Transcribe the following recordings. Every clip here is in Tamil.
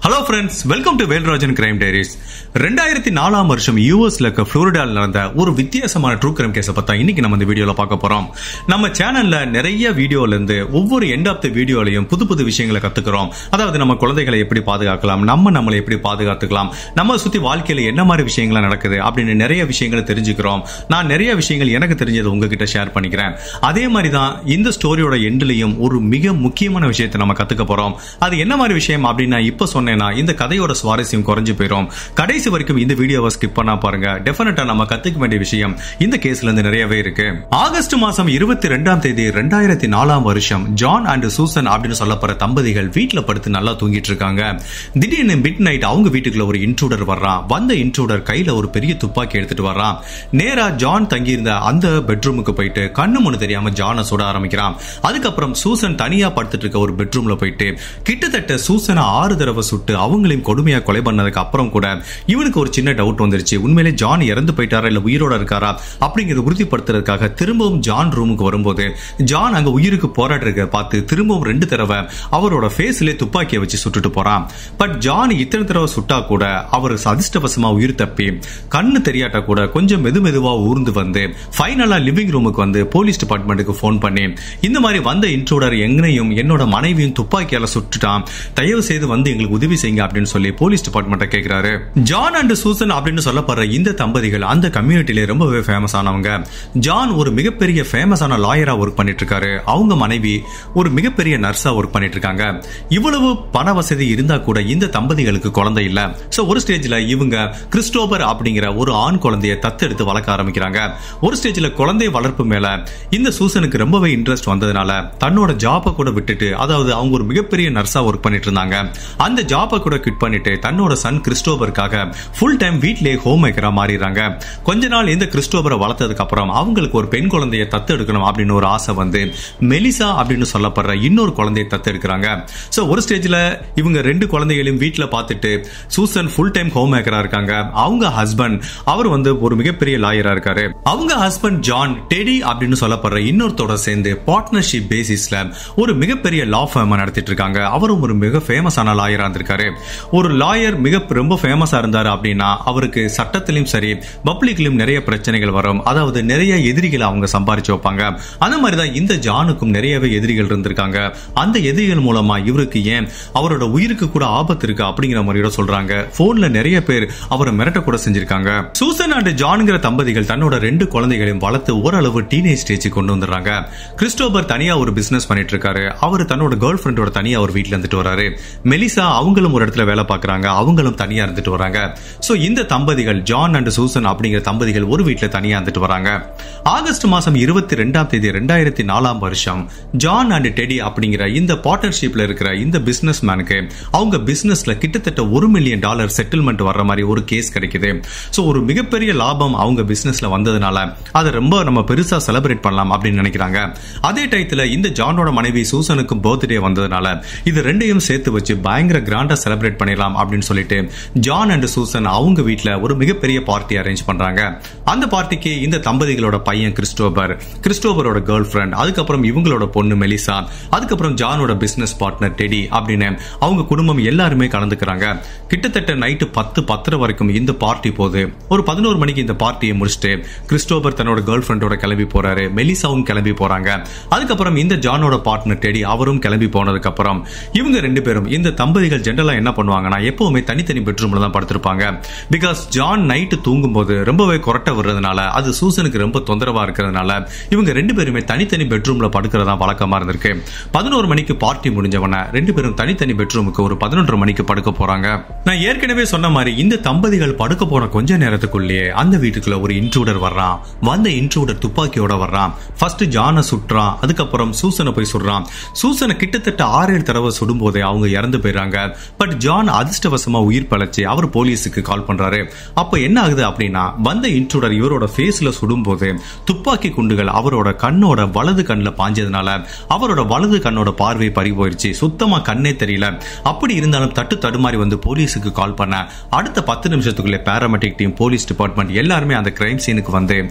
hello friends welcome to Velrajan crime diaries ரெண்டாயிரத்தி நாலாம் வருஷம் யூஎஸ்ல இருக்க புளோரிடால நடந்த ஒரு வித்தியாசமான ட்ரூ கிரைம் கேஸை பத்தா இன்னைக்கு நம்ம இந்த வீடியோல பார்க்க போறோம் நம்ம சேனல்ல நிறைய வீடியோல இருந்து ஒவ்வொரு எண்ட் ஆஃப் த வீடியோலையும் புது புது விஷயங்களை கத்துக்கிறோம் அதாவது நம்ம குழந்தைகளை எப்படி பாதுகாக்கலாம் நம்ம நம்மளை எப்படி பாதுகாத்துக்கலாம் நம்ம சுத்தி வாழ்க்கையில என்ன மாதிரி விஷயங்கள் நடக்குது அப்படின்னு நிறைய விஷயங்களை தெரிஞ்சுக்கிறோம் நான் நிறைய விஷயங்கள் எனக்கு தெரிஞ்சதை உங்ககிட்ட ஷேர் பண்ணிக்கிறேன் அதே மாதிரி தான் இந்த ஸ்டோரியோட எண்ட்லயும் ஒரு மிக முக்கியமான விஷயத்தை நம்ம கத்துக்க போறோம் அது என்ன மாதிரி விஷயம் அப்படின்னு நான் இப்ப சொன்னேன்னா இந்த கதையோட சுவாரஸ்யம் குறைஞ்சு போயிடும் கடைசி வரைக்கும் இந்த வீடியோவை ஸ்கிப் பண்ணா பாருங்க டெஃபினட்டா நம்ம கத்துக்க வேண்டிய விஷயம் இந்த கேஸ்ல இருந்து நிறையவே இருக்கு ஆகஸ்ட் மாசம் இருபத்தி ரெண்டாம் தேதி ரெண்டாயிரத்தி நாலாம் வருஷம் ஜான் அண்ட் சூசன் அப்படின்னு சொல்லப்படுற தம்பதிகள் வீட்டுல படுத்து நல்லா தூங்கிட்டு இருக்காங்க திடீர்னு மிட் நைட் அவங்க வீட்டுக்குள்ள ஒரு இன்ட்ரூடர் வர்றான் வந்த இன்ட்ரூடர் கையில ஒரு பெரிய துப்பாக்கி எடுத்துட்டு வர்றான் நேரா ஜான் தங்கியிருந்த அந்த பெட்ரூமுக்கு போயிட்டு கண்ணு முன்னு தெரியாம ஜானை சுட ஆரம்பிக்கிறான் அதுக்கப்புறம் சூசன் தனியா படுத்துட்டு இருக்க ஒரு பெட்ரூம்ல போயிட்டு கிட்டத்தட்ட சூசனை ஆறு தடவை சுட்டு அவங்களையும் கொடுமையா கொலை பண்ணதுக்கு அப்புறம் கூட இவனுக்கு ஒரு சின்ன டவுட் வந்துருச்சு உண்மையிலே ஜான் இறந்து போயிட்டாரா இல்ல உயிரோட இருக்காரா அப்படிங்கறத உறுதிப்படுத்துறதுக்காக திரும்பவும் ஜான் ரூமுக்கு வரும்போது ஜான் அங்க உயிருக்கு போராடுறத பார்த்து திரும்பவும் ரெண்டு தடவை அவரோட ஃபேஸ்ல துப்பாக்கியை வச்சு சுட்டுட்டு போறான் பட் ஜான் இத்தனை தடவை சுட்டா கூட அவர் அதிர்ஷ்டவசமா உயிர் தப்பி கண்ணு தெரியாட்டா கூட கொஞ்சம் மெது மெதுவா ஊர்ந்து வந்து ஃபைனலா லிவிங் ரூமுக்கு வந்து போலீஸ் டிபார்ட்மெண்ட்டுக்கு ஃபோன் பண்ணி இந்த மாதிரி வந்த இன்ட்ரூடர் எங்கனையும் என்னோட மனைவியும் துப்பாக்கியால சுட்டுட்டான் தயவு செய்து வந்து எங்களுக்கு உதவி செய்யுங்க அப்படின்னு சொல்லி போலீஸ் டிபார்ட்மெண்ட்டை கேட்கிறாரு ஜான் அண்ட் சூசன் அப்படின்னு சொல்லப்படுற இந்த தம்பதிகள் அந்த கம்யூனிட்டில ரொம்பவே ஃபேமஸ் ஆனவங்க ஜான் ஒரு மிகப்பெரிய ஃபேமஸான லாயரா ஒர்க் பண்ணிட்டு இருக்காரு அவங்க மனைவி ஒரு மிகப்பெரிய நர்ஸா ஒர்க் பண்ணிட்டு இருக்காங்க இவ்வளவு பண வசதி இருந்தா கூட இந்த தம்பதிகளுக்கு குழந்தை இல்ல சோ ஒரு ஸ்டேஜ்ல இவங்க கிறிஸ்டோபர் அப்படிங்கிற ஒரு ஆண் குழந்தைய தத்தெடுத்து வளர்க்க ஆரம்பிக்கிறாங்க ஒரு ஸ்டேஜ்ல குழந்தை வளர்ப்பு மேல இந்த சூசனுக்கு ரொம்பவே இன்ட்ரெஸ்ட் வந்ததுனால தன்னோட ஜாபை கூட விட்டுட்டு அதாவது அவங்க ஒரு மிகப்பெரிய நர்ஸா ஒர்க் பண்ணிட்டு இருந்தாங்க அந்த ஜாபை கூட கிட் பண்ணிட்டு தன்னோட சன் கிறிஸ்டோபருக்காக ஃபுல் டைம் வீட்லயே ஹோம் மேக்கரா மாறிடுறாங்க கொஞ்ச நாள் இந்த கிறிஸ்டோபரை வளர்த்ததுக்கு அப்புறம் அவங்களுக்கு ஒரு பெண் குழந்தைய தத்தெடுக்கணும் அப்படின்னு ஒரு ஆசை வந்து மெலிசா அப்படின்னு சொல்லப்படுற இன்னொரு குழந்தைய தத்தெடுக்கிறாங்க சோ ஒரு ஸ்டேஜ்ல இவங்க ரெண்டு குழந்தைகளையும் வீட்ல பார்த்துட்டு சூசன் ஃபுல் டைம் ஹோம் மேக்கரா இருக்காங்க அவங்க ஹஸ்பண்ட் அவர் வந்து ஒரு மிகப்பெரிய லாயரா இருக்காரு அவங்க ஹஸ்பண்ட் ஜான் டெடி அப்படின்னு சொல்லப்படுற இன்னொருத்தோட சேர்ந்து பார்ட்னர்ஷிப் பேசிஸ்ல ஒரு மிகப்பெரிய லா ஃபேம் நடத்திட்டு இருக்காங்க அவரும் ஒரு மிக ஃபேமஸான லாயரா இருந்திருக்காரு ஒரு லாயர் மிக ரொம்ப ஃபேமஸா இருந்தாரு அப்படின்னா அவருக்கு சட்டத்திலும் சரி பப்ளிக்லயும் நிறைய பிரச்சனைகள் வரும் அதாவது நிறைய எதிரிகளை அவங்க சம்பாரிச்சு வைப்பாங்க அந்த மாதிரி தான் இந்த ஜானுக்கும் நிறையவே எதிரிகள் இருந்திருக்காங்க அந்த எதிரிகள் மூலமா இவருக்கு ஏன் அவரோட உயிருக்கு கூட ஆபத்து இருக்கு அப்படிங்கிற மாதிரியோட சொல்றாங்க போன்ல நிறைய பேர் அவரை மிரட்ட கூட செஞ்சிருக்காங்க சூசன் அண்ட் ஜான்ங்கிற தம்பதிகள் தன்னோட ரெண்டு குழந்தைகளையும் வளர்த்து ஓரளவு டீனேஜ் ஸ்டேஜ் கொண்டு வந்துடுறாங்க கிறிஸ்டோபர் தனியா ஒரு பிசினஸ் பண்ணிட்டு இருக்காரு அவர் தன்னோட கேர்ள் ஃபிரெண்டோட தனியா ஒரு வீட்ல இருந்துட்டு வராரு மெலிசா அவங்களும் ஒரு இடத்துல வேலை பார்க்கறாங்க அவங்களும் தனியா இருந்துட்டு வராங்க சோ இந்த தம்பதிகள் ஜான் அண்ட் சூசன் அப்படிங்கிற தம்பதிகள் ஒரு வீட்ல தனியா இருந்துட்டு வராங்க ஆகஸ்ட் மாசம் இருபத்தி ரெண்டாம் தேதி ரெண்டாயிரத்தி நாலாம் வருஷம் ஜான் அண்ட் டெடி அப்படிங்கிற இந்த பார்ட்னர்ஷிப்ல இருக்கிற இந்த பிசினஸ் மேனுக்கு அவங்க பிசினஸ்ல கிட்டத்தட்ட ஒரு மில்லியன் டாலர் செட்டில்மெண்ட் வர்ற மாதிரி ஒரு கேஸ் கிடைக்குது சோ ஒரு மிகப்பெரிய லாபம் அவங்க பிசினஸ்ல வந்ததுனால அதை ரொம்ப நம்ம பெருசா செலிப்ரேட் பண்ணலாம் அப்படின்னு நினைக்கிறாங்க அதே டயத்துல இந்த ஜானோட மனைவி சூசனுக்கும் பர்த்டே வந்ததுனால இது ரெண்டையும் சேர்த்து வச்சு பயங்கர கிராண்டா செலிப்ரேட் பண்ணிடலாம் அப்படின்னு சொல்லிட்டு ஜான் அண்ட் சூசன் அவங்க வீட்ல ஒரு மிகப்பெரிய பார்ட்டி அரேஞ்ச் பண்றாங்க அந்த பார்ட்டிக்கு இந்த தம்பதிகளோட பையன் கிறிஸ்டோபர் கிறிஸ்டோபரோட கேர்ள் ஃபிரெண்ட் அதுக்கப்புறம் இவங்களோட பொண்ணு மெலிசா அதுக்கப்புறம் ஜானோட பிசினஸ் பார்ட்னர் டெடி அப்படின்னு அவங்க குடும்பம் எல்லாருமே கலந்துக்கிறாங்க கிட்டத்தட்ட நைட்டு பத்து பத்தரை வரைக்கும் இந்த பார்ட்டி போகுது ஒரு பதினோரு மணிக்கு இந்த பார்ட்டியை முடிச்சுட்டு கிறிஸ்டோபர் தன்னோட கேர்ள் ஃபிரெண்டோட கிளம்பி போறாரு மெலிசாவும் கிளம்பி போறாங்க அதுக்கப்புறம் இந்த ஜானோட பார்ட்னர் டெடி அவரும் கிளம்பி போனதுக்கு அப்புறம் இவங்க ரெண்டு பேரும் இந்த தம்பதிகள் ஜென்ரலா என்ன பண்ணுவாங்கன்னா எப்பவுமே தனித்தனி பெட்ரூம்ல தான் படுத்திருப்பாங்க பிகாஸ் ஜான் நைட்டு தூங்கும்போது ரொம்பவே கொரட்ட வர்றதுனால அது சூசனுக்கு ரொம்ப தொந்தரவா இருக்கிறதுனால இவங்க ரெண்டு பேருமே தனித்தனி பெட்ரூம்ல படுக்கிறதா வழக்கமா இருந்திருக்கு பதினோரு மணிக்கு பார்ட்டி முடிஞ்சவன ரெண்டு பேரும் தனித்தனி பெட்ரூமுக்கு ஒரு பதினொன்றரை மணிக்கு படுக்க போறாங்க நான் ஏற்கனவே சொன்ன மாதிரி இந்த தம்பதிகள் படுக்க போன கொஞ்ச நேரத்துக்குள்ளேயே அந்த வீட்டுக்குள்ள ஒரு இன்ட்ரூடர் வர்றான் வந்த இன்ட்ரூடர் துப்பாக்கியோட வர்றான் ஃபர்ஸ்ட் ஜானை சுட்டுறான் அதுக்கப்புறம் சூசனை போய் சுடுறான் சூசனை கிட்டத்தட்ட ஆறு ஏழு தடவை சுடும் போதே அவங்க இறந்து போயிடுறாங்க பட் ஜான் அதிர்ஷ்டவசமா உயிர் பழச்சு அவர் போலீஸுக்கு கால் பண்றாரு அப்ப என்ன ஆகுது அப்படின்னா வந்த இன்ட்ரூடர் இவரோட ஃபேஸ்ல சுடும்போது துப்பாக்கி குண்டுகள் அவரோட கண்ணோட வலது கண்ணில் பாஞ்சதுனால அவரோட வலது கண்ணோட பார்வை பறி போயிருச்சு சுத்தமா கண்ணே தெரியல அப்படி இருந்தாலும் தட்டு தடுமாறி வந்து போலீஸுக்கு கால் பண்ண அடுத்த பத்து நிமிஷத்துக்குள்ளே பேராமெட்டிக் டீம் போலீஸ் டிபார்ட்மெண்ட் எல்லாருமே அந்த கிரைம் சீனுக்கு வந்து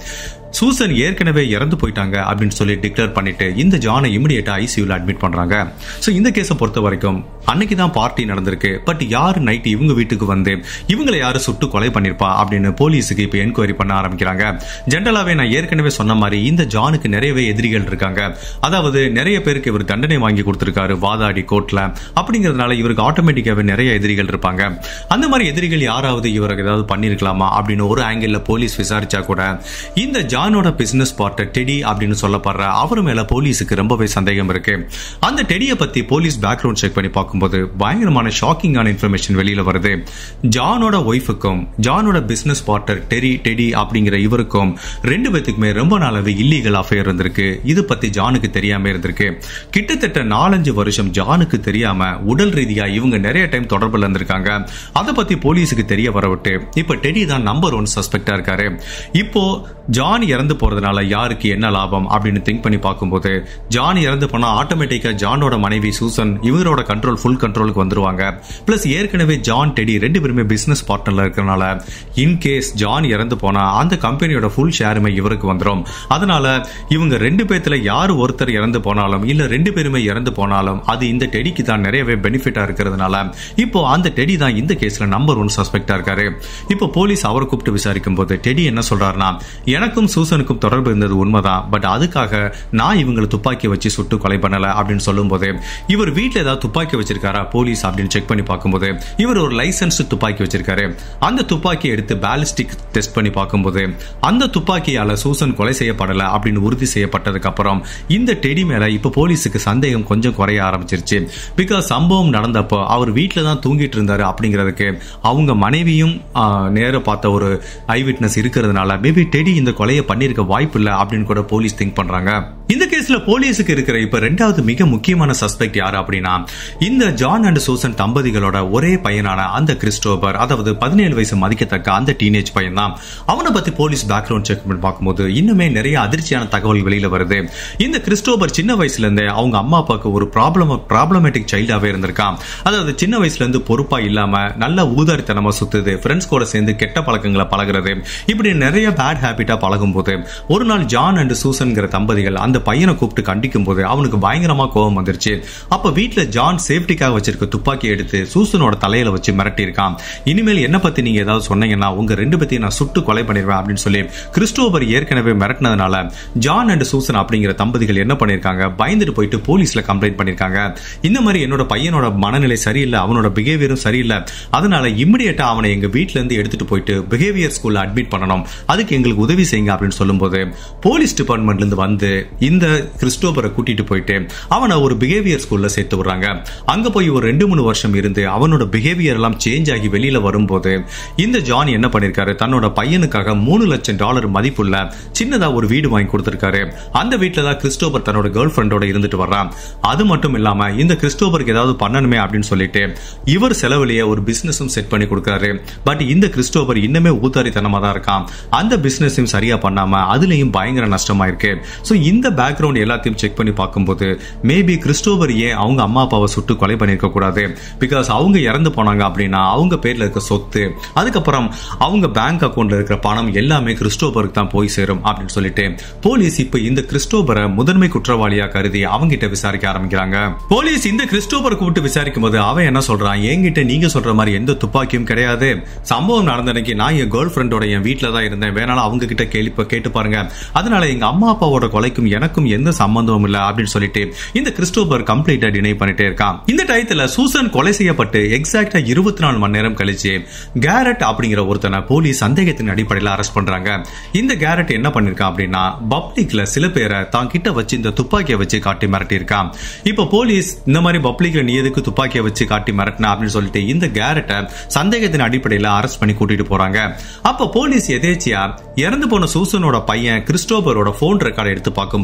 சூசன் ஏற்கனவே இறந்து போயிட்டாங்க அப்படின்னு சொல்லி டிக்ளேர் பண்ணிட்டு இந்த ஜானை இமிடியேட்டா ஐசியூல அட்மிட் பண்றாங்க சோ இந்த கேஸை பொறுத்த வரைக்கும் அன்னைக்கு தான் பார்ட்டி நடந்திருக்கு பட் யாரு நைட் இவங்க வீட்டுக்கு வந்து இவங்களை யாரு சுட்டு கொலை பண்ணிருப்பா அப்படின்னு போலீஸுக்கு இப்ப என்கொயரி பண்ண ஆரம்பிக்கிறாங்க ஜென்ரலாவே நான் ஏற்கனவே சொன்ன மாதிரி இந்த ஜானுக்கு நிறையவே எதிரிகள் இருக்காங்க அதாவது நிறைய பேருக்கு இவர் தண்டனை வாங்கி கொடுத்திருக்காரு வாதாடி கோர்ட்ல அப்படிங்கறதுனால இவருக்கு ஆட்டோமேட்டிக்காவே நிறைய எதிரிகள் இருப்பாங்க அந்த மாதிரி எதிரிகள் யாராவது இவருக்கு ஏதாவது பண்ணிருக்கலாமா அப்படின்னு ஒரு ஆங்கிள் போலீஸ் விசாரிச்சா கூட இந்த ஜானோட பிசினஸ் பார்ட்னர் டெடி அப்படின்னு சொல்லப்படுற அவர் மேல போலீஸுக்கு ரொம்பவே சந்தேகம் இருக்கு அந்த டெடியை பத்தி போலீஸ் பேக்ரவுண்ட் செக் பண்ணி பார்க்கும்போது பயங்கரமான ஷாக்கிங்கான இன்ஃபர்மேஷன் வெளியில வருது ஜானோட ஒய்ஃபுக்கும் ஜானோட பிசினஸ் பார்ட்னர் டெரி டெடி அப்படிங்கிற இவருக்கும் ரெண்டு பேத்துக்குமே ரொம்ப நாளாவே இல்லீகல் அஃபேர் இருந்திருக்கு இது பத்தி ஜானுக்கு தெரியாம இருந்திருக்கு கிட்டத்தட்ட நாலஞ்சு வருஷம் ஜானுக்கு தெரியாம உடல் ரீதியா இவங்க நிறைய டைம் தொடர்புல இருந்திருக்காங்க அதை பத்தி போலீஸுக்கு தெரிய வரவிட்டு இப்ப டெடி தான் நம்பர் ஒன் சஸ்பெக்டா இருக்காரு இப்போ ஜான் இறந்து போறதுனால யாருக்கு என்ன லாபம் அப்படின்னு திங்க் பண்ணி பார்க்கும்போது ஜான் இறந்து போனா ஆட்டோமேட்டிக்கா ஜானோட மனைவி சூசன் இவரோட கண்ட்ரோல் ஃபுல் கண்ட்ரோலுக்கு வந்துருவாங்க பிளஸ் ஏற்கனவே ஜான் டெடி ரெண்டு பேருமே பிசினஸ் பார்ட்னர்ல இருக்கறனால இன் கேஸ் ஜான் இறந்து போனா அந்த கம்பெனியோட ஃபுல் ஷேருமே இவருக்கு வந்துரும் அதனால இவங்க ரெண்டு பேத்துல யார் ஒருத்தர் இறந்து போனாலும் இல்ல ரெண்டு பேருமே இறந்து போனாலும் அது இந்த டெடிக்கு தான் நிறையவே பெனிஃபிட்டா இருக்கிறதுனால இப்போ அந்த டெடி தான் இந்த கேஸ்ல நம்பர் ஒன் சஸ்பெக்டா இருக்காரு இப்போ போலீஸ் அவரை கூப்பிட்டு விசாரிக்கும் போது டெடி என்ன சொல்றாருன்னா எனக்கும் சூசனுக்கும் தொடர்பு இருந்தது உண்மைதான் பட் அதுக்காக நான் இவங்களை துப்பாக்கி வச்சு சுட்டு கொலை பண்ணல அப்படின்னு சொல்லும்போது இவர் வீட்ல ஏதாவது துப்பாக்கி வச்சிருக்காரா போலீஸ் அப்படின்னு செக் பண்ணி பார்க்கும்போது இவர் ஒரு லைசன்ஸ் துப்பாக்கி வச்சிருக்காரு அந்த துப்பாக்கியை எடுத்து பேலிஸ்டிக் டெஸ்ட் பண்ணி பார்க்கும்போது அந்த துப்பாக்கியால சூசன் கொலை செய்யப்படல அப்படின்னு உறுதி செய்யப்பட்டதுக்கு அப்புறம் இந்த டெடி மேல இப்ப போலீஸுக்கு சந்தேகம் கொஞ்சம் குறைய ஆரம்பிச்சிருச்சு பிகாஸ் சம்பவம் நடந்தப்போ அவர் வீட்டில் தான் தூங்கிட்டு இருந்தாரு அப்படிங்கிறதுக்கு அவங்க மனைவியும் நேர பார்த்த ஒரு ஐ விட்னஸ் இருக்கிறதுனால மேபி டெடி இந்த கொலையை பண்ணிருக்க வாய்ப்பு இல்லை அப்படின்னு கூட போலீஸ் திங்க் பண்றாங்க இந்த கேஸ்ல போலீஸுக்கு இருக்கிற இப்ப ரெண்டாவது மிக முக்கியமான சஸ்பெக்ட் யாரு அப்படின்னா இந்த ஜான் அண்ட் சூசன் தம்பதிகளோட ஒரே பையனான அந்த கிறிஸ்டோபர் அதாவது பதினேழு வயசு மதிக்கத்தக்க அந்த டீனேஜ் பையன் தான் அவனை பத்தி போலீஸ் பேக்ரவுண்ட் செக் பண்ணி பார்க்கும்போது இன்னுமே நிறைய அதிர்ச்சியான தகவல் வெளியில வருது இந்த கிறிஸ்டோபர் சின்ன வயசுல இருந்தே அவங்க அம்மா அப்பாவுக்கு ஒரு ப்ராப்ளம் ப்ராப்ளமேட்டிக் சைல்டாவே இருந்திருக்கான் அதாவது சின்ன வயசுல இருந்து பொறுப்பா இல்லாம நல்ல ஊதாரித்தனமா சுத்துது ஃப்ரெண்ட்ஸ் கூட சேர்ந்து கெட்ட பழக்கங்களை பழகுறது இப்படி நிறைய பேட் ஹேபிட்டா பழகும் போது ஒரு நாள் ஜான் அண்ட் சூசன்கிற தம்பதிகள் அந்த பையனை கூப்பிட்டு கண்டிக்கும் போது அவனுக்கு பயங்கரமா கோபம் வந்துருச்சு அப்ப வீட்டுல ஜான் சேஃப்டிக்காக வச்சிருக்க துப்பாக்கி எடுத்து சூசனோட தலையில வச்சு மிரட்டி இருக்கான் இனிமேல் என்ன பத்தி நீங்க ஏதாவது சொன்னீங்கன்னா உங்க ரெண்டு பத்தியும் நான் சுட்டு கொலை பண்ணிடுவேன் அப்படின்னு சொல்லி கிறிஸ்டோபர் ஏற்கனவே மிரட்டினதுனால ஜான் அண்ட் சூசன் அப்படிங்கிற தம்பதிகள் என்ன பண்ணிருக்காங்க பயந்துட்டு போயிட்டு போலீஸ்ல கம்ப்ளைண்ட் பண்ணிருக்காங்க இந்த மாதிரி என்னோட பையனோட மனநிலை சரியில்லை அவனோட பிஹேவியரும் சரியில்லை அதனால இம்மிடியட்டா அவனை எங்க வீட்ல இருந்து எடுத்துட்டு போயிட்டு பிஹேவியர் ஸ்கூல்ல அட்மிட் பண்ணணும் அதுக்கு எங்களுக்கு உதவி செய்யுங்க அப்படின்னு சொல்லும்போது போலீஸ் டிபார்ட்மெண்ட்ல இருந்து வந்து இந்த கிறிஸ்டோபரை கூட்டிட்டு போயிட்டு அவனை ஒரு பிஹேவியர் ஸ்கூல்ல சேர்த்து விடுறாங்க அங்க போய் ஒரு ரெண்டு மூணு வருஷம் இருந்து அவனோட பிஹேவியர் எல்லாம் சேஞ்ச் ஆகி வெளியில வரும்போது இந்த ஜான் என்ன பண்ணிருக்காரு தன்னோட பையனுக்காக மூணு லட்சம் டாலர் மதிப்புள்ள சின்னதா ஒரு வீடு வாங்கி கொடுத்திருக்காரு அந்த வீட்டுல தான் கிறிஸ்டோபர் தன்னோட கேர்ள் ஃபிரெண்டோட இருந்துட்டு வர்றான் அது மட்டும் இல்லாம இந்த கிறிஸ்டோபருக்கு ஏதாவது பண்ணணுமே அப்படின்னு சொல்லிட்டு இவர் செலவுலயே ஒரு பிசினஸும் செட் பண்ணி கொடுக்காரு பட் இந்த கிறிஸ்டோபர் இன்னுமே ஊத்தாரித்தனமா தான் இருக்கான் அந்த பிசினஸையும் சரியா பண்ணாம அதுலயும் பயங்கர நஷ்டமா இருக்கு சோ இந்த பேக்ரவுண்ட் எல்லாத்தையும் செக் பண்ணி பார்க்கும்போது மேபி கிறிஸ்டோபர் ஏன் அவங்க அம்மா அப்பாவை சுட்டு கொலை பண்ணிருக்க கூடாது பிகாஸ் அவங்க இறந்து போனாங்க அப்படின்னா அவங்க பேர்ல இருக்க சொத்து அதுக்கப்புறம் அவங்க பேங்க் அக்கவுண்ட்ல இருக்கிற பணம் எல்லாமே கிறிஸ்டோபருக்கு தான் போய் சேரும் அப்படின்னு சொல்லிட்டு போலீஸ் இப்ப இந்த கிறிஸ்டோபரை முதன்மை குற்றவாளியா கருதி அவங்கிட்ட விசாரிக்க ஆரம்பிக்கிறாங்க போலீஸ் இந்த கிறிஸ்டோபர் கூப்பிட்டு விசாரிக்கும் போது அவன் என்ன சொல்றான் என்கிட்ட நீங்க சொல்ற மாதிரி எந்த துப்பாக்கியும் கிடையாது சம்பவம் நடந்த அன்னைக்கு நான் என் கேர்ள் ஃபிரெண்டோட என் வீட்டுல தான் இருந்தேன் வேணாலும் அவங்க கிட்ட கேள்வி கேட்டு பாருங்க அதனால எங்க அம்மா அப்பாவோட கொலைக்கும் எனக்கும் எந்த சம்பந்தமும் இல்ல அப்படின்னு சொல்லிட்டு இந்த கிறிஸ்டோபர் கம்ப்ளீட்டா டினை பண்ணிட்டே இருக்கான் இந்த டயத்துல சூசன் கொலை செய்யப்பட்டு எக்ஸாக்டா இருபத்தி நாலு மணி நேரம் கழிச்சு கேரட் அப்படிங்கிற ஒருத்தனை போலீஸ் சந்தேகத்தின் அடிப்படையில் அரெஸ்ட் பண்றாங்க இந்த கேரட் என்ன பண்ணிருக்கான் அப்படின்னா பப்ளிக்ல சில பேரை தான் கிட்ட வச்சு இந்த துப்பாக்கியை வச்சு காட்டி மிரட்டி இருக்கான் இப்ப போலீஸ் இந்த மாதிரி பப்ளிக்ல நீ எதுக்கு துப்பாக்கியை வச்சு காட்டி மிரட்டின அப்படின்னு சொல்லிட்டு இந்த கேரட்டை சந்தேகத்தின் அடிப்படையில் அரெஸ்ட் பண்ணி கூட்டிட்டு போறாங்க அப்ப போலீஸ் எதேச்சியா இறந்து போன சூசனோட பையன் கிறிஸ்டோபரோட போன் ரெக்கார்டை எடுத்து பார்க்கும்போது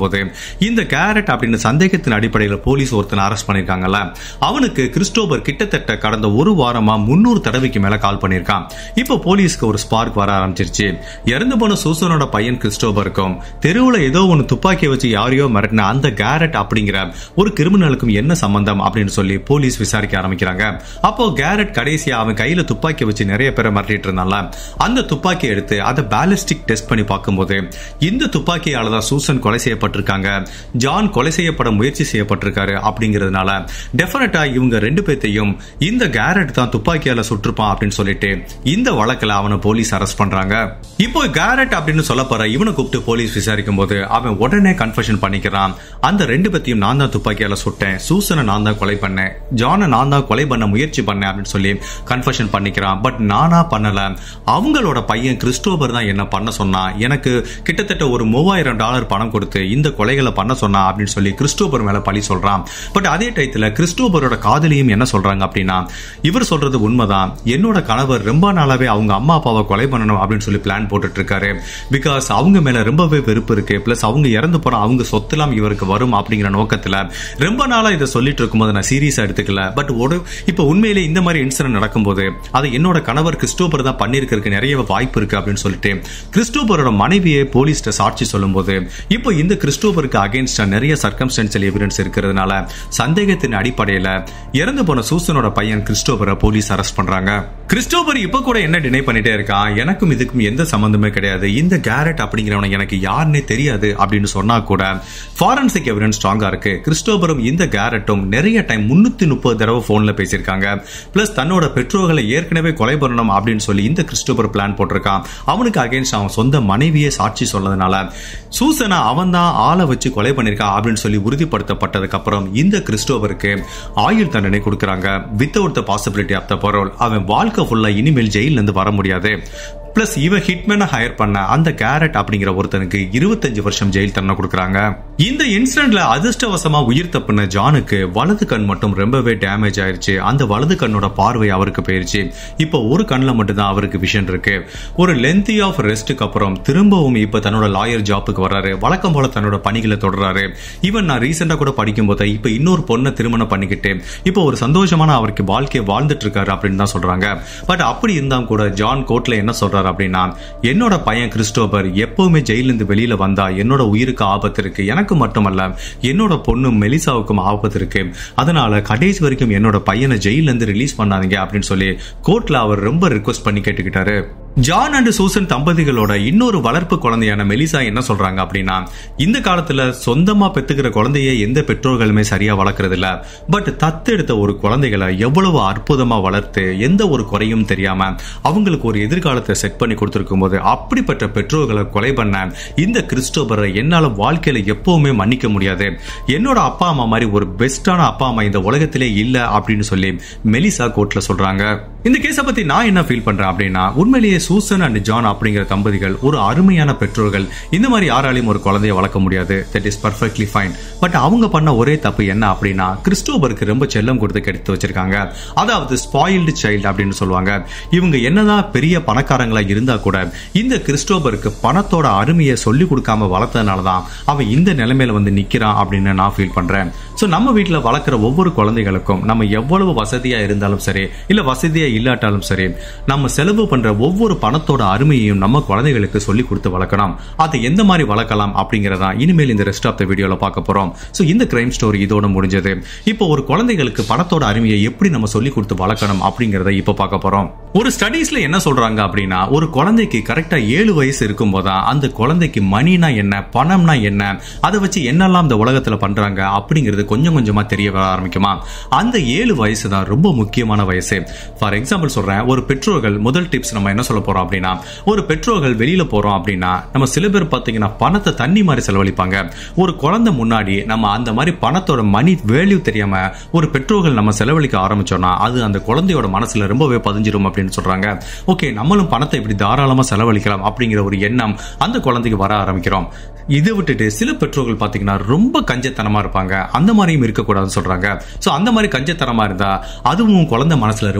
போது இந்த கேரட் அப்படின்னு சந்தேகத்தின் அடிப்படையில் போலீஸ் ஒருத்தனை அரெஸ்ட் பண்ணிருக்காங்கல்ல அவனுக்கு கிறிஸ்டோபர் கிட்டத்தட்ட கடந்த ஒரு வாரமா முன்னூறு தடவைக்கு மேல கால் பண்ணிருக்கான் இப்போ போலீஸ்க்கு ஒரு ஸ்பார்க் வர ஆரம்பிச்சிருச்சு இறந்து போன சூசனோட பையன் கிறிஸ்டோபருக்கும் தெருவுல ஏதோ ஒன்னு துப்பாக்கியை வச்சு யாரையோ மிரட்டின அந்த கேரட் அப்படிங்கிற ஒரு கிரிமினலுக்கும் என்ன சம்பந்தம் அப்படின்னு சொல்லி போலீஸ் விசாரிக்க ஆரம்பிக்கிறாங்க அப்போ கேரட் கடைசியா அவன் கையில துப்பாக்கி வச்சு நிறைய பேரை மிரட்டிட்டு இருந்தான்ல அந்த துப்பாக்கியை எடுத்து அதை பேலிஸ்டிக் டெஸ்ட் பண்ணி பார்க்கும்போது இந்த துப்பாக்கியால தான் சூசன் கொலை செய்யப்பட்டிருக்காங்க ஜான் கொலை செய்யப்பட முயற்சி செய்யப்பட்டிருக்காரு அப்படிங்கிறதுனால டெஃபினட்டா இவங்க ரெண்டு பேர்த்தையும் இந்த கேரட் தான் துப்பாக்கியால சுட்டிருப்பான் அப்படின்னு சொல்லிட்டு இந்த வழக்குல அவனை போலீஸ் அரெஸ்ட் பண்றாங்க இப்போ கேரட் அப்படின்னு சொல்ல போற இவனை கூப்பிட்டு போலீஸ் விசாரிக்கும் போது அவன் உடனே கன்ஃபெஷன் பண்ணிக்கிறான் அந்த ரெண்டு பேத்தையும் நான் தான் துப்பாக்கியால சுட்டேன் சூசனை நான் தான் கொலை பண்ணேன் ஜானை நான் தான் கொலை பண்ண முயற்சி பண்ணேன் அப்படின்னு சொல்லி கன்ஃபெஷன் பண்ணிக்கிறான் பட் நானா பண்ணல அவங்களோட பையன் கிறிஸ்டோபர் தான் என்ன பண்ண சொன்னான் எனக்கு கிட்டத்தட்ட ஒரு மூவாயிரம் டாலர் பணம் கொடுத்து இந்த கொலைகளை பண்ண சொன்னா அப்படின்னு சொல்லி கிறிஸ்டோபர் மேல பழி சொல்றான் பட் அதே டயத்துல கிறிஸ்டோபரோட காதலியும் என்ன சொல்றாங்க அப்படின்னா இவர் சொல்றது உண்மைதான் என்னோட கணவர் ரொம்ப நாளாவே அவங்க அம்மா அப்பாவை கொலை பண்ணணும் அப்படின்னு சொல்லி பிளான் போட்டுட்டு இருக்காரு பிகாஸ் அவங்க மேல ரொம்பவே வெறுப்பு இருக்கு பிளஸ் அவங்க இறந்து போனா அவங்க சொத்துலாம் இவருக்கு வரும் அப்படிங்கிற நோக்கத்துல ரொம்ப நாளா இதை சொல்லிட்டு இருக்கும்போது நான் சீரியஸா எடுத்துக்கல பட் ஒரு இப்ப உண்மையிலே இந்த மாதிரி இன்சிடென்ட் நடக்கும்போது அது என்னோட கணவர் கிறிஸ்டோபர் தான் பண்ணிருக்கிறதுக்கு நிறைய வாய்ப்பு இருக்கு அப்படின்னு சொல்லிட்டு கிறிஸ்டோபரோட மனைவியை போலீஸ்ட சாட்சி சொல்லும்போது இப்போ இந்த கிறிஸ்டோபருக்கு அகேன்ஸ்டா நிறைய சர்க்கம்ஸ்டன்சியல் எவிடன்ஸ் இருக்கிறதுனால சந்தேகத்தின் அடிப்படையில இறந்து போன சூசனோட பையன் கிறிஸ்டோபரை போலீஸ் அரெஸ்ட் பண்றாங்க கிறிஸ்டோபர் இப்ப கூட என்ன டினை பண்ணிட்டே இருக்கான் எனக்கும் இதுக்கும் எந்த சம்பந்தமே கிடையாது இந்த கேரட் அப்படிங்கிறவனை எனக்கு யாருன்னே தெரியாது அப்படின்னு சொன்னா கூட ஃபாரன்சிக் எவிடன்ஸ் ஸ்ட்ராங்கா இருக்கு கிறிஸ்டோபரும் இந்த கேரட்டும் நிறைய டைம் முன்னூத்தி முப்பது தடவை போன்ல பேசியிருக்காங்க பிளஸ் தன்னோட பெற்றோர்களை ஏற்கனவே கொலை பண்ணணும் அப்படின்னு சொல்லி இந்த கிறிஸ்டோபர் பிளான் போட்டிருக்கான் அவனுக்கு அகேன்ஸ்ட் அவன் சொந்த மனைவியே சாட்சி சொன்னதுனால சூசனா அவன் தான் ஆளை வச்சு கொலை பண்ணிருக்கான் அப்படின்னு சொல்லி உறுதிப்படுத்தப்பட்டதுக்கு அப்புறம் இந்த கிறிஸ்டோபருக்கு ஆயுள் தண்டனை கொடுக்கறாங்க without the possibility of the parole அவன் வாழ்க்கை ஃபுல்லா இனிமேல் ஜெயில இருந்து வர முடியாது பிளஸ் இவன் ஹிட்மேனை ஹையர் பண்ண அந்த கேரட் அப்படிங்கிற ஒருத்தனுக்கு இருபத்தஞ்சு வருஷம் ஜெயில் தண்டனை கொடுக்குறாங்க இந்த இன்சிடென்ட்ல அதிர்ஷ்டவசமா உயிர் தப்புன ஜானுக்கு வலது கண் மட்டும் ரொம்பவே டேமேஜ் ஆயிருச்சு அந்த வலது கண்ணோட பார்வை அவருக்கு போயிருச்சு இப்போ ஒரு கண்ணில் மட்டும்தான் அவருக்கு விஷன் இருக்கு ஒரு லென்த்தி ஆஃப் ரெஸ்ட்டுக்கு அப்புறம் திரும்பவும் இப்ப தன்னோட லாயர் ஜாப்புக்கு வர்றாரு வழக்கம் போல தன்னோட பணிகளை தொடர்றாரு ஈவன் நான் ரீசெண்டா கூட படிக்கும் போது இப்ப இன்னொரு பொண்ணை திருமணம் பண்ணிக்கிட்டு இப்போ ஒரு சந்தோஷமான அவருக்கு வாழ்க்கையை வாழ்ந்துட்டு இருக்காரு அப்படின்னு தான் சொல்றாங்க பட் அப்படி இருந்தாலும் கூட ஜான் கோர்ட்ல என்ன சொல்றாரு அப்படின்னா என்னோட பையன் கிறிஸ்டோபர் எப்பவுமே ஜெயில இருந்து வெளியில வந்தா என்னோட உயிருக்கு ஆபத்து இருக்கு எனக்கு மட்டுமல்ல என்னோட பொண்ணு மெலிசாவுக்கும் ஆபத்து இருக்கு அதனால கடைசி வரைக்கும் என்னோட பையனை ஜெயில இருந்து ரிலீஸ் பண்ணாதீங்க அப்படின்னு சொல்லி கோர்ட்ல அவர் ரொம்ப ரிக்வஸ்ட் பண்ணி கேட்டுக்கிட்டாரு ஜான் அண்ட் சூசன் தம்பதிகளோட இன்னொரு வளர்ப்பு குழந்தையான மெலிசா என்ன சொல்றாங்க அப்படின்னா இந்த காலத்துல சொந்தமா பெத்துக்கிற குழந்தைய எந்த பெற்றோர்களுமே சரியா வளர்க்கறது இல்ல பட் தத்தெடுத்த ஒரு குழந்தைகளை எவ்வளவு அற்புதமா வளர்த்து எந்த ஒரு குறையும் தெரியாம அவங்களுக்கு ஒரு எதிர்காலத்தை செட் பண்ணி கொடுத்திருக்கும் போது அப்படிப்பட்ட பெற்றோர்களை கொலை பண்ண இந்த கிறிஸ்டோபரை என்னால வாழ்க்கையில எப்பவுமே மன்னிக்க முடியாது என்னோட அப்பா அம்மா மாதிரி ஒரு பெஸ்டான அப்பா அம்மா இந்த உலகத்திலே இல்ல அப்படின்னு சொல்லி மெலிசா கோர்ட்ல சொல்றாங்க இந்த கேஸை பத்தி நான் என்ன ஃபீல் பண்றேன் அப்படின்னா உண்மையிலேயே சூசன் அண்ட் ஜான் அப்படிங்கிற தம்பதிகள் ஒரு அருமையான பெற்றோர்கள் இந்த மாதிரி யாராலையும் ஒரு குழந்தைய வளர்க்க முடியாது that is perfectly fine but அவங்க பண்ண ஒரே தப்பு என்ன அப்படின்னா கிறிஸ்டோபருக்கு ரொம்ப செல்லம் கொடுத்து கெடுத்து வச்சிருக்காங்க அதாவது ஸ்பாயில்டு சைல்டு அப்படின்னு சொல்லுவாங்க இவங்க என்னதான் பெரிய பணக்காரங்களா இருந்தா கூட இந்த கிறிஸ்டோபருக்கு பணத்தோட அருமையை சொல்லி கொடுக்காம வளர்த்ததுனால தான் அவன் இந்த நிலைமையில வந்து நிக்கிறான் அப்படின்னு நான் ஃபீல் பண்றேன் ஸோ நம்ம வீட்டில் வளர்க்குற ஒவ்வொரு குழந்தைகளுக்கும் நம்ம எவ்வளவு வசதியா இருந்தாலும் சரி இல்ல வசதியா இல்லாட்டாலும் சரி நம்ம செலவு பண்ற ஒவ்வொரு பணத்தோட அருமையையும் நம்ம குழந்தைகளுக்கு சொல்லி கொடுத்து வளர்க்கணும் அதை எந்த மாதிரி வளர்க்கலாம் அப்படிங்கறதா இனிமேல் இந்த ரெஸ்ட் ஆஃப் த வீடியோல பார்க்க போறோம் ஸோ இந்த கிரைம் ஸ்டோரி இதோட முடிஞ்சது இப்போ ஒரு குழந்தைகளுக்கு பணத்தோட அருமையை எப்படி நம்ம சொல்லி கொடுத்து வளர்க்கணும் அப்படிங்கறத இப்போ பார்க்க போறோம் ஒரு ஸ்டடீஸ்ல என்ன சொல்றாங்க அப்படின்னா ஒரு குழந்தைக்கு கரெக்டா ஏழு வயசு இருக்கும் போதான் அந்த குழந்தைக்கு மணினா என்ன பணம்னா என்ன அதை வச்சு என்னெல்லாம் இந்த உலகத்துல பண்றாங்க அப்படிங்கிறது கொஞ்சம் கொஞ்சமா தெரிய வர ஆரம்பிக்குமா அந்த ஏழு வயசு தான் ரொம்ப முக்கியமான வயசு ஃபார் எக்ஸாம்பிள் சொல்றேன் ஒரு பெற்றோர்கள் முதல் டிப்ஸ் நம்ம என்ன சொல்ல போறோம் அப்படின்னா ஒரு பெற்றோர்கள் வெளியில போறோம் அப்படின்னா நம்ம சில பேர் பாத்தீங்கன்னா பணத்தை தண்ணி மாதிரி செலவழிப்பாங்க ஒரு குழந்தை முன்னாடி நம்ம அந்த மாதிரி பணத்தோட மணி வேல்யூ தெரியாம ஒரு பெற்றோர்கள் நம்ம செலவழிக்க ஆரம்பிச்சோம்னா அது அந்த குழந்தையோட மனசுல ரொம்பவே பதிஞ்சிரும் அப்படின்னு சொல்றாங்க ஓகே நம்மளும் பணத்தை இப்படி தாராளமா செலவழிக்கலாம் அப்படிங்கிற ஒரு எண்ணம் அந்த குழந்தைக்கு வர ஆரம்பிக்கிறோம் இதை விட்டுட்டு சில பெற்றோர்கள் பாத்தீங்கன்னா ரொம்ப கஞ்சத்தனமா இருப்பாங்க அந்த மாதிரியும் இருக்கக்கூடாதுன்னு சொல்றாங்க சோ அந்த மாதிரி கஞ்சத்தனமா இருந்தா அதுவும் குழந்தை மனசுல ரொம்ப ஆழமா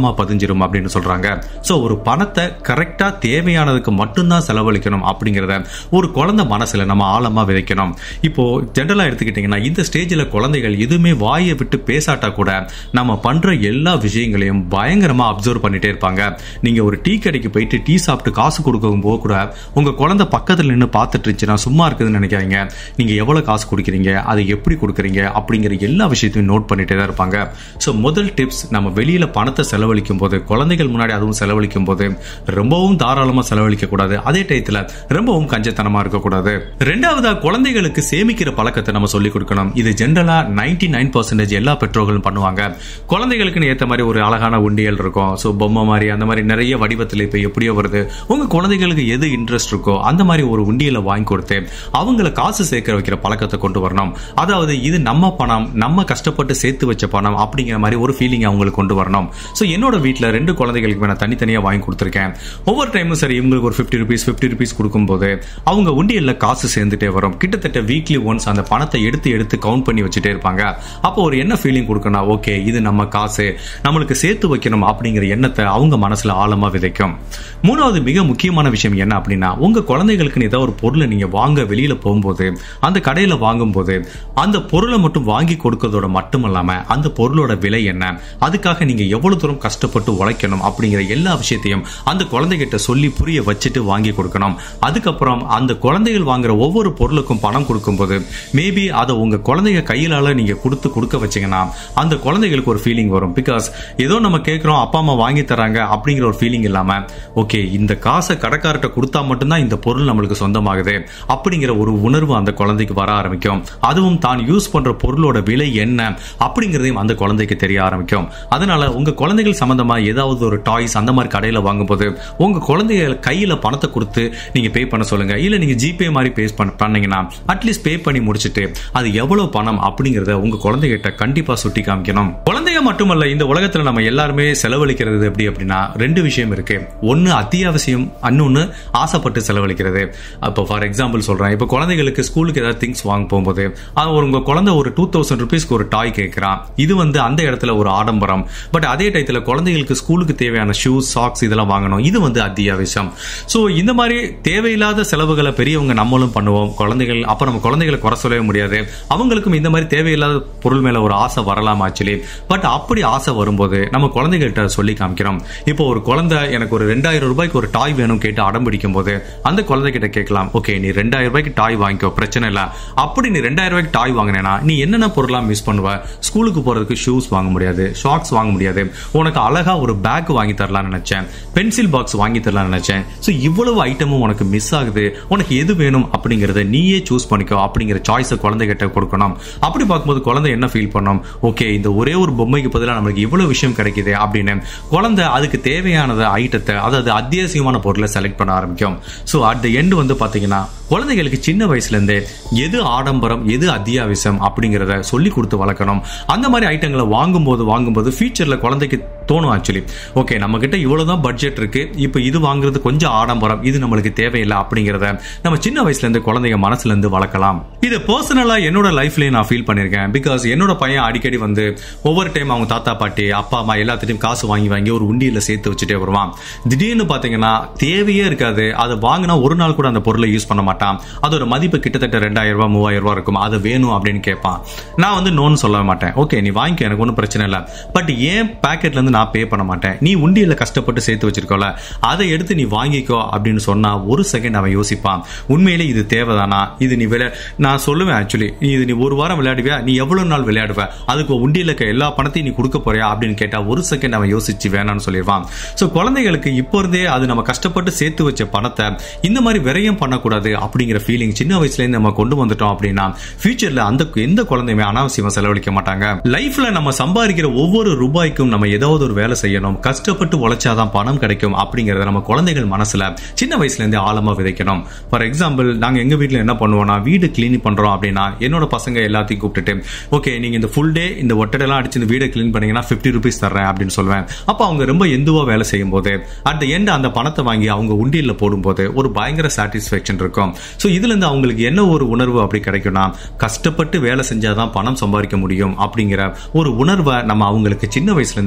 ஆழமா பதிஞ்சிரும் அப்படின்னு சொல்றாங்க சோ ஒரு பணத்தை கரெக்டா தேவையானதுக்கு மட்டும்தான் செலவழிக்கணும் அப்படிங்கறத ஒரு குழந்தை மனசுல நம்ம ஆழமா விதைக்கணும் இப்போ ஜென்ரலா எடுத்துக்கிட்டீங்கன்னா இந்த ஸ்டேஜ்ல குழந்தைகள் எதுவுமே வாயை விட்டு பேசாட்டா கூட நம்ம பண்ற எல்லா விஷயங்களையும் பயங்கரமா அப்சர்வ் பண்ணிட்டே இருப்பாங்க நீங்க ஒரு டீ கடைக்கு போயிட்டு டீ சாப்பிட்டு காசு கொடுக்கும் போது கூட உங்க குழந்தை பக்கத்துல நின்று பார்த்துட்டு இருந்துச்சுன்னா சும்மா இருக்குதுன்னு நினைக்காதீங்க நீங்க எவ்வளவு காசு கொடுக்குறீங்க அதை எப்படி கொடுக்குறீங்க அப்படிங்கிற எல்லா விஷயத்தையும் நோட் பண்ணிட்டே தான் இருப்பாங்க ஸோ முதல் டிப்ஸ் நம்ம வெளியில பணத்தை செலவழிக்கும் போது குழந்தைகள் முன்னாடி அதுவும் செலவழிக்கும் போது ரொம்பவும் தாராளமா செலவழிக்க கூடாது அதே டயத்துல ரொம்பவும் கஞ்சத்தனமா இருக்கக்கூடாது ரெண்டாவதா குழந்தைகளுக்கு சேமிக்கிற பழக்கத்தை நம்ம சொல்லிக் கொடுக்கணும் இது ஜென்ரலா நைன்டி நைன் பர்சன்டேஜ் எல்லா பெற்றோர்களும் பண்ணுவாங்க குழந்தைகளுக்குன்னு ஏத்த மாதிரி ஒரு அழகான உண்டியல் இருக்கும் ஸோ பொம்மை மாதிரி அந்த மாதிரி நிறைய வடிவத்தில் இப்போ எப்படியோ வருது உங்க குழந்தைகளுக்கு எது இன்ட்ரெஸ்ட் இருக்கோ அந்த மாதிரி ஒரு உண்டியலை வாங்கி கொடுத்து அவங்கள காசு சேர்க்க வைக்கிற பழக்கத்தை கொண்டு வரணும் அதாவது இது நம்ம பணம் நம்ம கஷ்டப்பட்டு சேர்த்து வச்ச பணம் அப்படிங்கிற மாதிரி ஒரு ஃபீலிங் அவங்களுக்கு கொண்டு வரணும் ஸோ என்னோட வீட்டில் ரெண்டு குழந்தைகளுக்கு நான் தனித்தனியாக வாங்கி கொடுத்துருக்கேன் ஒவ்வொரு டைமும் சரி இவங்களுக்கு ஒரு ஃபிஃப்டி ருபீஸ் ஃபிஃப்டி ருபீஸ் கொடுக்கும்போது அவங்க உண்டியல்ல காசு சேர்ந்துட்டே வரும் கிட்டத்தட்ட வீக்லி ஒன்ஸ் அந்த பணத்தை எடுத்து எடுத்து கவுண்ட் பண்ணி வச்சுட்டே இருப்பாங்க அப்போ ஒரு என்ன ஃபீலிங் கொடுக்கணும் ஓகே இது நம்ம காசு நம்மளுக்கு சேர்த்து வைக்கணும் அப்படிங்கிற எண்ணத்தை அவங்க மனசுல ஆழமா விதைக்கும் மூணாவது மிக முக்கியமான விஷயம் என்ன அப்படின்னா உங்க குழந்தைகளுக்கு ஏதாவது ஒரு பொருளை நீங்க வாங்க வெளியில போகும்போது அந்த கடையில வாங்கும்போது அந்த பொருளை மட்டும் வாங்கி கொடுக்கறதோட மட்டும் இல்லாம அந்த பொருளோட விலை என்ன அதுக்காக நீங்க எவ்வளவு தூரம் கஷ்டப்பட்டு உழைக்கணும் அப்படிங்கிற எல்லா விஷயத்தையும் அந்த குழந்தைகிட்ட சொல்லி புரிய வச்சுட்டு வாங்கி கொடுக்கணும் அதுக்கப்புறம் அந்த குழந்தைகள் வாங்குற ஒவ்வொரு பொருளுக்கும் பணம் கொடுக்கும்போது மேபி அதை உங்க குழந்தைங்க கையிலால நீங்க கொடுத்து கொடுக்க வச்சீங்கன்னா அந்த குழந்தைகளுக்கு ஒரு ஃபீலிங் வரும் பிகாஸ் ஏதோ நம்ம கேட்கிறோம் அப்பா அம்மா வாங்கி தராங்க அப்படிங்கிற ஒரு ஃபீலிங் இல்லாம ஓகே இந்த காசை கடைக்காரர்கிட்ட கொடுத்தா மட்டும்தான் இந்த பொருள் நம்மளுக்கு சொந்தமாகுது அப்படிங்கிற ஒரு உணர்வு அந்த குழந்தைக்கு வர ஆரம்பிக்கும் அதுவும் தான் யூஸ் பண்ற பொருளோட விலை என்ன அப்படிங்கிறதையும் அந்த குழந்தைக்கு தெரிய ஆரம்பிக்கும் அதனால உங்க குழந்தைகள் சம்பந்தமா ஏதாவது ஒரு டாய்ஸ் அந்த மாதிரி கடையில வாங்கும்போது உங்க குழந்தைகள் கையில பணத்தை கொடுத்து நீங்க பே பண்ண சொல்லுங்க இல்ல நீங்க ஜிபே மாதிரி பே பண்ணீங்கன்னா அட்லீஸ்ட் பே பண்ணி முடிச்சிட்டு அது எவ்வளவு பணம் அப்படிங்கறத உங்க குழந்தைகிட்ட கண்டிப்பா சுட்டி காமிக்கணும் குழந்தைய மட்டுமல்ல இந்த உலகத்துல நம்ம எல்லாருமே செலவழிக்கிறது எப்படி அப்படின்னா ரெண்டு விஷயம் இருக்கு ஒன்னு அத்தியாவசியம் இன்னொன்னு ஆசைப்பட்டு செலவழிக்கிறது அப்போ ஃபார் எக்ஸாம்பிள் சொல்றேன் இப்போ குழந்தைகளுக்கு ஸ்கூலுக்கு ஏதாவது திங்ஸ் வாங்க போகும்போது அது ஒரு உங்க குழந்தை ஒரு டூ தௌசண்ட் ருபீஸ்க்கு ஒரு டாய் கேட்கிறான் இது வந்து அந்த இடத்துல ஒரு ஆடம்பரம் பட் அதே டயத்துல குழந்தைகளுக்கு ஸ்கூலுக்கு தேவையான ஷூஸ் சாக்ஸ் இதெல்லாம் வாங்கணும் இது வந்து அத்தியாவசியம் ஸோ இந்த மாதிரி தேவையில்லாத செலவுகளை பெரியவங்க நம்மளும் பண்ணுவோம் குழந்தைகள் அப்போ நம்ம குழந்தைகளை குறை சொல்லவே முடியாது அவங்களுக்கும் இந்த மாதிரி தேவையில்லாத பொருள் மேல ஒரு ஆசை வரலாம் ஆக்சுவலி பட் அப்படி ஆசை வரும்போது நம்ம குழந்தைகள்கிட்ட சொல்லி காமிக்கிறோம் இப்போ ஒரு குழந்தை எனக்கு ஒரு ரெண்டாயிரம் ரூபாய்க்கு ஒரு டாய் வேணும் கேட்டு அடம் பிடிக்கும் போது அந்த குழந்தைகிட்ட கேட்கலாம் ஓகே நீ ரெண்டாயிரம் ரூபாய்க்கு டாய் வாங்கிக்கோ பிரச்சனை இல்லை அப்படி நீ ரெண்டாயிரம் ரூபாய்க்கு டாய் வாங்கினேன்னா நீ என்னென்ன பொருளாக மிஸ் பண்ணுவ ஸ்கூலுக்கு போறதுக்கு ஷூஸ் வாங்க முடியாது ஷாக்ஸ் வாங்க முடியாது உனக்கு அழகா ஒரு பேக் வாங்கி தரலாம்னு நினைச்சேன் பென்சில் பாக்ஸ் வாங்கி தரலாம்னு நினைச்சேன் ஸோ இவ்வளவு ஐட்டமும் உனக்கு மிஸ் ஆகுது உனக்கு எது வேணும் அப்படிங்கறத நீயே சூஸ் பண்ணிக்கோ அப்படிங்கிற சாய்ஸை குழந்தைகிட்ட கொடுக்கணும் அப்படி பார்க்கும்போது குழந்தை என்ன ஃபீல் பண்ணும் ஓகே இந்த ஒரே ஒரு பொம்மைக்கு பதிலாக நம்மளுக்கு இவ்வளவு விஷயம் கிடைக்குது அப்படின்னு குழந்தை அதுக்கு தேவையானத ஐட்டத்தை அதாவது அத்தியாவசியமான பொருளை செலக்ட் பண்ண ஆரம்பிக்கும் ஸோ அட் த எண்ட் வந்து பாத்தீங்கன்னா குழந்தைகளுக்கு சின்ன வயசுல இருந்தே எது ஆடம்பரம் எது அத்தியாவசியம் அப்படிங்கிறத சொல்லி கொடுத்து வளர்க்கணும் அந்த மாதிரி ஐட்டங்களை வாங்கும்போது வாங்கும்போது ஃபியூச்சர்ல குழந்தைக்கு தோணும் ஆக்சுவலி ஓகே நம்ம கிட்ட இவ்வளவுதான் பட்ஜெட் இருக்கு இப்போ இது வாங்குறது கொஞ்சம் ஆடம்பரம் இது நம்மளுக்கு தேவையில்லை அப்படிங்கிறத நம்ம சின்ன வயசுல இருந்து குழந்தைங்க மனசுல இருந்து வளர்க்கலாம் இது பர்சனலா என்னோட லைஃப்லயே நான் ஃபீல் பண்ணிருக்கேன் பிகாஸ் என்னோட பையன் அடிக்கடி வந்து ஒவ்வொரு டைம் அவங்க தாத்தா பாட்டி அப்பா அம்மா எல்லாத்திட்டையும் காசு வாங்கி வாங்கி ஒரு உண்டியில சேர்த்து வச்சுட்டே வருவான் திடீர்னு பாத்தீங்கன்னா தேவையே இருக்காது அதை வாங்கினா ஒரு நாள் கூட அந்த பொருளை யூஸ் பண்ண மாட்டான் அதோட மதிப்பு கிட்டத்தட்ட ரெண்டாயிரம் ரூபாய் மூவாயிரம் ரூபாய் இருக்கும் அது வேணும் அப்படின்னு கேட்பான் நான் வந்து நோன்னு சொல்ல மாட்டேன் ஓகே நீ வாங்கிக்க எனக்கு ஒன்றும் பிரச்சனை இல்லை பட் ஏன் பேக்கெட்ல இருந்து நான் பே பண்ண மாட்டேன் நீ உண்டியில கஷ்டப்பட்டு சேர்த்து வச்சிருக்கோல அதை எடுத்து நீ வாங்கிக்கோ அப்படின்னு சொன்னா ஒரு செகண்ட் அவன் யோசிப்பான் உண்மையிலே இது தேவைதானா இது நீ விளையா நான் சொல்லுவேன் ஆக்சுவலி இது நீ ஒரு வாரம் விளையாடுவியா நீ எவ்வளவு நாள் விளையாடுவ அதுக்கு உண்டியில இருக்க எல்லா பணத்தையும் நீ கொடுக்க போறியா அப்படின்னு கேட்டா ஒரு செகண்ட் அவன் யோசிச்சு வேணாம்னு சொல்லிடுவான் ஸோ குழந்தைகளுக்கு இப்போ இருந்தே அது நம்ம கஷ்டப்பட்டு சேர்த்து வச்ச பணத்தை இந்த மாதிரி விரயம் பண்ணக்கூடாது அப்படிங்கிற ஃபீலிங் சின்ன வயசுல இருந்து நம்ம கொண்டு வந்துட்டோம் அப்படின்னா ஃபியூச்சர்ல அந்த எந்த குழந்தையுமே அனாவசியமா செலவழிக்க மாட்டாங்க லைஃப்ல நம்ம சம்பாதிக்கிற ஒவ்வொரு ரூபாய்க்கும் நம்ம ஏதாவது ஒரு வேலை செய்யணும் கஷ்டப்பட்டு உழைச்சாதான் பணம் கிடைக்கும் அப்படிங்கறத நம்ம குழந்தைகள் மனசுல சின்ன வயசுல இருந்து ஆழமா விதைக்கணும் ஃபார் எக்ஸாம்பிள் நாங்க எங்க வீட்ல என்ன பண்ணுவோம்னா வீடு கிளீன் பண்றோம் அப்படின்னா என்னோட பசங்க எல்லாத்தையும் கூப்பிட்டுட்டு ஓகே நீங்க இந்த ஃபுல் டே இந்த ஒட்டடெல்லாம் அடிச்சு இந்த வீடை கிளீன் பண்ணீங்கன்னா ஃபிஃப்டி ருபீஸ் தர்றேன் அப்படின்னு சொல்லுவேன் அப்போ அவங்க ரொம்ப எந்துவா வேலை செய்யும் போது அட் த எண்ட் அந்த பணத்தை வாங்கி அவங்க உண்டியல்ல போடும்போது ஒரு பயங்கர சாட்டிஸ்ஃபேக்ஷன் இருக்கும் ஸோ இதுல இருந்து அவங்களுக்கு என்ன ஒரு உணர்வு அப்படி கிடைக்கும்னா கஷ்டப்பட்டு வேலை செஞ்சாதான் பணம் சம்பாதிக்க முடியும் அப்படிங்கிற ஒரு உணர்வை நம்ம அவங்களுக்கு சின்ன வயசுல இருந்து கொண்டு வர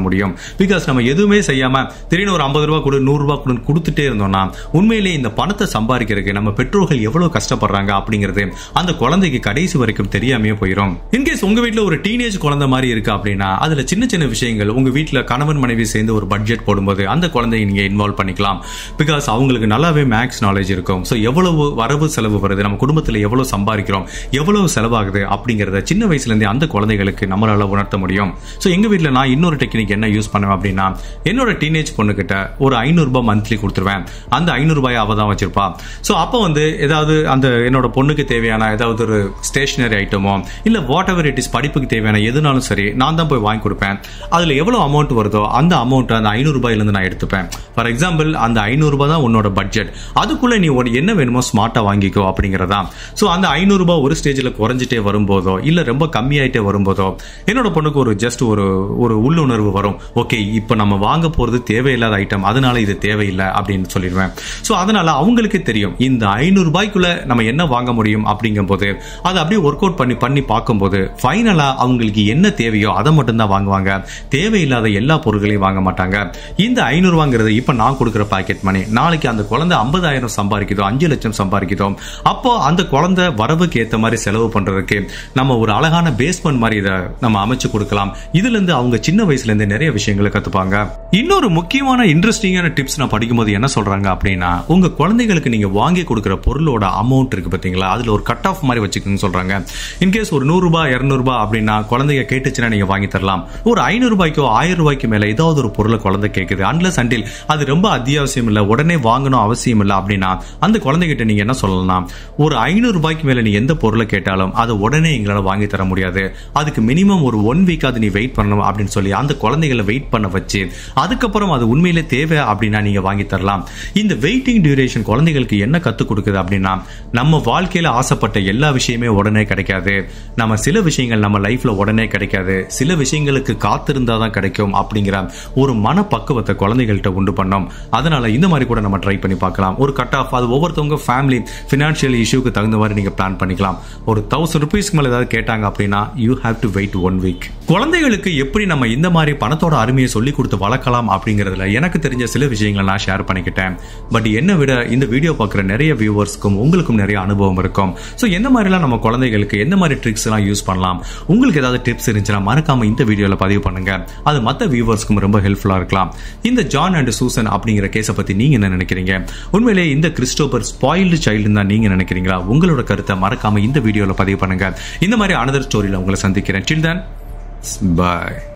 முடியும் பிகாஸ் நம்ம எதுவுமே செய்யாம திடீர்னு ஒரு ஐம்பது ரூபா கொடு நூறு ரூபா கொடு கொடுத்துட்டே இருந்தோம்னா உண்மையிலேயே இந்த பணத்தை சம்பாதிக்கிறதுக்கு நம்ம பெற்றோர்கள் எவ்வளவு கஷ்டப்படுறாங்க அப்படிங்கிறது அந்த குழந்தைக்கு கடைசி வரைக்கும் தெரியாமையே போயிடும் இன்கேஸ் உங்க வீட்ல ஒரு டீனேஜ் குழந்தை மாதிரி இருக்கு அப்படின்னா அதுல சின்ன சின்ன விஷயங்கள் உங்க வீட்ல கணவன் மனைவி சேர்ந்து ஒரு பட்ஜெட் போடும்போது அந்த குழந்தையை நீங்க இன்வால்வ் பண்ணிக்கலாம் பிகாஸ் அவங்களுக்கு நல்லாவே மேக்ஸ் நாலேஜ் இருக்கும் ஸோ எவ்வளவு வரவு செலவு வருது நம்ம குடும்பத்தில் எவ்வளவு சம்பாதிக்கிறோம் எவ்வளவு செலவாகுது அப்படிங்கிறத சின்ன வயசுல இருந்தே அந்த குழந்தைகளுக்கு நம்மளால உணர்த்த முடியும் ஸோ எங்க வீட்டில் நான் இன்னொரு டெக்னிக் என்ன யூஸ் பண்ணுவேன் அப்படின்னா என்னோட டீனேஜ் பொண்ணுகிட்ட ஒரு ஐநூறு ரூபாய் மந்த்லி கொடுத்துருவேன் அந்த ஐநூறு ரூபாய் அவ தான் வச்சிருப்பா ஸோ அப்போ வந்து ஏதாவது அந்த என்னோட பொண்ணுக்கு தேவையான ஏதாவது ஒரு ஸ்டேஷனரி ஐட்டமோ இல்ல வாட் எவர் இட் இஸ் படிப்புக்கு தேவையான எதுனாலும் சரி நான் தான் போய் வாங்கி கொடுப்பேன் அதுல எவ்வளவு அமௌண்ட் வருதோ அந்த அமௌண்ட் அந்த ஐநூறு ரூபாயிலிருந்து நான் எடுத்துப்பேன் ஃபார் எக்ஸாம்பிள் அந்த ஐநூறு ரூபாய் தான் உன்னோட பட்ஜெட் அதுக்குள்ள நீ உனக்கு என்ன வேணுமோ ஸ்மார்ட்டா வாங்கிக்கோ அப்படிங்கறதா ஸோ அந்த ஐநூறு ரூபாய் ஒரு ஸ்டேஜில் குறைஞ்சிட்டே வரும்போதோ இல்ல ரொம்ப கம்மியாயிட்டே வரும்போதோ என்னோட பொண்ணுக்கு ஒரு ஜஸ்ட் ஒரு ஒரு உள்ளுணர்வு வரும் ஓகே இப்போ நம்ம வாங்க போறது தேவையில்லாத ஐட்டம் அதனால இது தேவையில்லை அப்படின்னு சொல்லிடுவேன் ஸோ அதனால அவங்களுக்கு தெரியும் இந்த ஐநூறு ரூபாய்க்குள்ள நம்ம என்ன வாங்க முடியும் அப்படிங்கும்போது அதை அப்படியே ஒர்க் அவுட் பண்ணி பண்ணி பார்க்கும்போது ஃபைனலா அவங்களுக்கு என்ன தேவையோ அதை மட்டும் தான் வாங்குவாங்க தேவையில்லாத எல்லா பொருட்களையும் வாங்க மாட்டாங்க இந்த ஐநூறு ரூபாங்கிறது இப்போ நான் கொடுக்குற பாக்கெட் மணி நாளைக்கு அந்த குழந்தை ஐம்பதாயிரம் சம்பாதிக்குதோ அஞ்சு லட்சம் சம்பாதிக்குதோ அப்போ அந்த குழந்தை வரவுக்கு ஏற்ற மாதிரி செலவு பண்றதுக்கு நம்ம ஒரு அழகான பேஸ்மெண்ட் மாதிரி இதை நம்ம அமைச்சு கொடுக்கலாம் இதுல இருந்து அவங்க சின்ன வயசுல இருந்து நிறைய விஷயங்களை கத்துப்பாங்க இன்னொரு முக்கியமான இன்ட்ரெஸ்டிங்கான டிப்ஸ் நான் படிக்கும்போது என்ன சொல்றாங்க அப்படின்னா உங்க குழந்தைகளுக்கு நீங்க வாங்கி கொடுக்குற பொருளோட அமௌண்ட் இருக்கு பாத்தீங்களா அதுல ஒரு கட் ஆஃப் மாதிரி வச்சுக்கோங்க சொல்றாங்க இன்கேஸ் ஒரு நூறு ரூபாய் இருநூறு ரூபாய் அப்படின்னா குழந்தைங்க கேட்டுச்சுன்னா நீங்க வாங்கி தரலாம் ஒரு ஐநூறு ரூபாய்க்கோ ஆயிரம் ரூபாய்க்கு மேல ஏதாவது ஒரு பொருளை குழந்தை கேட்குது அன்லஸ் அண்டில் அது ரொம்ப அத்தியாவசியம் இல்லை உடனே வாங்கணும் அவசியம் இல்லை அப்படின்னா அந்த குழந்தைகிட்ட நீங்க என்ன சொல்லலாம் ஒரு ஐநூறு ரூபாய்க்கு மேல நீ எந்த பொருளை கேட்டாலும் அதை உடனே எங்களால வாங்கி தர முடியாது அதுக்கு மினிமம் ஒரு ஒன் வீக் அது நீ வெயிட் பண்ணணும் அப்படின்னு சொல்லி அந்த குழந்தைகளை வெயிட் பண்ண வச்சு அதுக்கப்புறம் அது உண்மையிலே தேவை அப்படின்னா நீங்க வாங்கி தரலாம் இந்த வெயிட்டிங் டியூரேஷன் குழந்தைகளுக்கு என்ன கத்துக் கொடுக்குது அப்படின்னா நம்ம வாழ்க்கையில ஆசைப்பட்ட எல்லா விஷயமே உடனே கிடைக்காது நம்ம சில விஷயங்கள் நம்ம லைஃப்ல உடனே கிடைக்காது சில விஷயங்களுக்கு காத்திருந்தா தான் கிடைக்கும் அப்படிங்கிற ஒரு மனப்பக்குவத்தை குழந்தைகள்கிட்ட உண்டு பண்ணோம் அதனால இந்த மாதிரி கூட நம்ம ட்ரை பண்ணி பார்க்கலாம் ஒரு கட் ஆஃப் அது ஒவ்வொருத்தவங்க ஃபேமிலி ஃபினான்ஷியல் இஷ்யூக்கு தகுந்த மாதிரி நீங்க பிளான் பண்ணிக்கலாம் ஒரு தௌசண்ட் ருபீஸ்க்கு மேல ஏதாவது கேட்டாங்க அப்படின்னா you have to wait one week குழந்தைகளுக்கு எப்படி நம்ம இந்த மாதிரி பணத்தோட அருமையை சொல்லி கொடுத்து வளர்க்கலாம் அப்படிங்கறதுல எனக்கு தெரிஞ்ச சில விஷயங்களை நான் ஷேர் பண்ணிக்கிட்டேன் பட் என்னை விட இந்த வீடியோ பார்க்குற நிறைய வியூவர்ஸ்க்கும் உங்களுக்கும் நிறைய அனுபவம் இருக்கும் ஸோ எந்த மாதிரிலாம் நம்ம குழந்தைகளுக்கு எந்த மாதிரி ட்ரிக்ஸ் எல்லாம் யூஸ் பண்ணலாம் உங்களுக்கு ஏதாவது டிப்ஸ் இருந்துச்சுன்னா மறக்காம இந்த வீடியோல பதிவு பண்ணுங்க அது மற்ற வியூவர்ஸ்க்கும் ரொம்ப ஹெல்ப்ஃபுல்லா இருக்கலாம் இந்த ஜான் அண்ட் சூசன் அப்படிங்கிற கேஸை பத்தி நீங்க என்ன நினைக்கிறீங்க உண்மையிலே இந்த கிறிஸ்டோபர் ஸ்பாயில்டு சைல்டு தான் நீங்க நினைக்கிறீங்களா உங்களோட கருத்தை மறக்காம இந்த வீடியோல பதிவு பண்ணுங்க இந்த மாதிரி அனதர் ஸ்டோரியில உங்களை சந்திக்கிறேன் சில் தன் பாய்